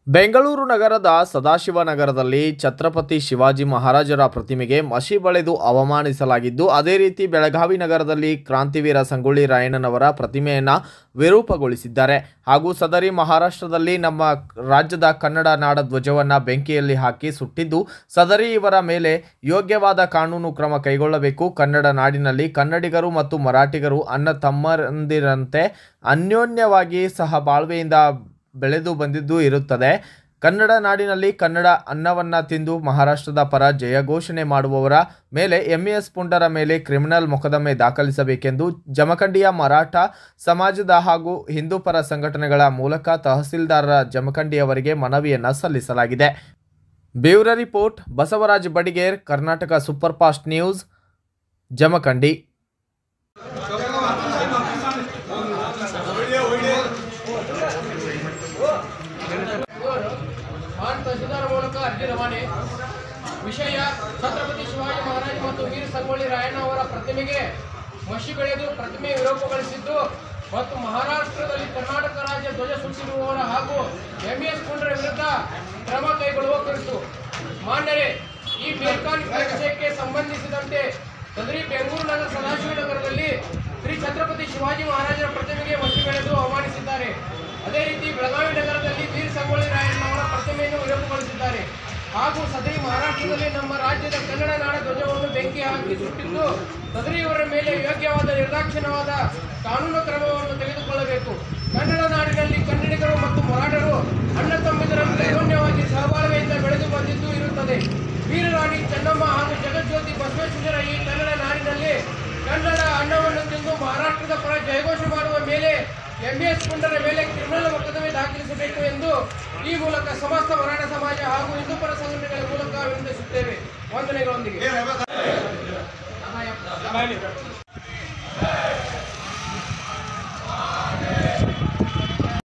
ಬೆಂಗಳೂರು ನಗರದ ಸದಾಶಿವನಗರದಲ್ಲಿ ಛತ್ರಪತಿ ಶಿವಾಜಿ ಮಹಾರಾಜರ ಪ್ರತಿಮೆಗೆ ಮಸಿ ಬಳೆದು ಅವಮಾನಿಸಲಾಗಿದ್ದು ಅದೇ ರೀತಿ ಬೆಳಗಾವಿ ನಗರದಲ್ಲಿ ಕ್ರಾಂತಿವೀರ ಸಂಗೊಳ್ಳಿ ರಾಯಣ್ಣನವರ ಪ್ರತಿಮೆಯನ್ನು ವಿರೂಪಗೊಳಿಸಿದ್ದಾರೆ ಹಾಗೂ ಸದರಿ ಮಹಾರಾಷ್ಟ್ರದಲ್ಲಿ ನಮ್ಮ ರಾಜ್ಯದ ಕನ್ನಡ ನಾಡ ಧ್ವಜವನ್ನು ಬೆಂಕಿಯಲ್ಲಿ ಹಾಕಿ ಸುಟ್ಟಿದ್ದು ಸದರಿ ಇವರ ಮೇಲೆ ಯೋಗ್ಯವಾದ ಕಾನೂನು ಕ್ರಮ ಕೈಗೊಳ್ಳಬೇಕು ಕನ್ನಡ ನಾಡಿನಲ್ಲಿ ಕನ್ನಡಿಗರು ಮತ್ತು ಮರಾಠಿಗರು ಅಣ್ಣ ತಮ್ಮಂದಿರಂತೆ ಅನ್ಯೋನ್ಯವಾಗಿ ಸಹ ಬಾಳ್ವೆಯಿಂದ ಬೆಳೆದು ಬಂದಿದ್ದು ಇರುತ್ತದೆ ಕನ್ನಡ ನಾಡಿನಲ್ಲಿ ಕನ್ನಡ ಅನ್ನವನ್ನು ತಿಂದು ಮಹಾರಾಷ್ಟ್ರದ ಪರ ಜಯಘೋಷಣೆ ಮಾಡುವವರ ಮೇಲೆ ಎಂಇಎಸ್ ಪುಂಡರ ಮೇಲೆ ಕ್ರಿಮಿನಲ್ ಮೊಕದ್ದಮೆ ದಾಖಲಿಸಬೇಕೆಂದು ಜಮಖಂಡಿಯ ಮರಾಠ ಸಮಾಜದ ಹಾಗೂ ಹಿಂದೂ ಪರ ಸಂಘಟನೆಗಳ ಮೂಲಕ ತಹಸೀಲ್ದಾರ ಜಮಖಂಡಿಯವರಿಗೆ ಮನವಿಯನ್ನು ಸಲ್ಲಿಸಲಾಗಿದೆ bureau report Basavaraj Badiger Karnataka super fast news Jamakhandi ಮಾನ್ ತಹಸೀಲ್ದಾರ್ ಮೂಲಕ ಅರ್ಜಿ ರವಾನೆ ವಿಷಯ ಛತ್ರಪತಿ ಶಿವಾಜಿ ಮಹಾರಾಜ್ ಮತ್ತು ವೀರ ಸಂಗೊಳ್ಳಿ ರಾಯಣ್ಣ ಅವರ ಪ್ರತಿಮೆಗೆ ಮಸಿ ಬೆಳೆದು ಪ್ರತಿಮೆ ವಿರೂಪಗೊಳಿಸಿದ್ದು ಮತ್ತು ಮಹಾರಾಷ್ಟ್ರದಲ್ಲಿ ಕರ್ನಾಟಕ ರಾಜ್ಯ ಧ್ವಜ ಸುಟ್ಟಿರುವವರ ಹಾಗೂ ಎಂಎಸ್ ಪುಂಡ್ರ ವಿರುದ್ಧ ಕ್ರಮ ಕೈಗೊಳ್ಳುವ ಕುರಿತು ಮಾನ್ಯರೇ ಈ ಬೇರ್ಕಾನ್ ವಿಷಯಕ್ಕೆ ಸಂಬಂಧಿಸಿದಂತೆ ಸದರಿ ಬೆಂಗಳೂರು ನಗರ ಸದಾಶಿವ ನಗರದಲ್ಲಿ ಶ್ರೀ ಛತ್ರಪತಿ ಶಿವಾಜಿ ಮಹಾರಾಜರ ಪ್ರತಿಮೆಗೆ ಮಸಿ ಬೆಳೆದು ಅವಮಾನಿಸಿದ್ದಾರೆ ಅದೇ ರೀತಿ ಬೆಳಗಾವಿ ನಗರದಲ್ಲಿ ವೀರ ಸಂಗೊಳ್ಳಿ ರಾಯಣ್ಣವರ ಪ್ರತಿಮೆಯನ್ನು ವಿರೂಪಗೊಳಿಸಿದ್ದಾರೆ ಹಾಗೂ ಸದರಿ ಮಹಾರಾಷ್ಟ್ರದಲ್ಲಿ ನಮ್ಮ ರಾಜ್ಯದ ಕನ್ನಡ ನಾಡ ಧ್ವಜವನ್ನು ಬೆಂಕಿ ಹಾಕಿ ಸುಟ್ಟಿದ್ದು ಸದರಿಯವರ ಮೇಲೆ ಯೋಗ್ಯವಾದ ನಿರ್ದಾಕ್ಷಿಣ್ಯವಾದ ಕಾನೂನು ಕ್ರಮವನ್ನು ತೆಗೆದುಕೊಳ್ಳಬೇಕು ಕನ್ನಡ ನಾಡಿನಲ್ಲಿ ಕನ್ನಡಿಗರು ಮತ್ತು ಮರಾಠರು ಅಣ್ಣ ತಮ್ಮಿದರಂತೆ ಅನ್ಯೋನ್ಯವಾಗಿ ಸಹಬಾಳ್ವೆಯಿಂದ ಬೆಳೆದು ಬಂದಿದ್ದು ಇರುತ್ತದೆ ವೀರರಾಣಿ ಚೆನ್ನಮ್ಮ ಹಾಗೂ ಜಗಜ್ಯೋತಿ ಬಸವೇಶ್ವರ ಈ ಕನ್ನಡ ನಾಡಿನಲ್ಲಿ ಕನ್ನಡ ಅನ್ನವನ್ನು ತಿಂದು ಮಹಾರಾಷ್ಟ್ರದ ಪರ ಜಯಘೋಷ ಮಾಡುವ ಮೇಲೆ ಎಂಎಸ್ ಪುಂಡರ ಮೇಲೆ ಕ್ರಿಮಿನಲ್ ಮೊಕದ್ದಮೆ ದಾಖಲಿಸಬೇಕು ಎಂದು ಈ ಮೂಲಕ ಸಮಸ್ತ ಮರಾಠ ಸಮಾಜ ಹಾಗೂ ಹಿಂದೂ ಪರ ಸಂಘಟನೆಗಳ ಮೂಲಕ ವಿನಂತಿಸುತ್ತೇವೆ ವಂದನೆಗಳೊಂದಿಗೆ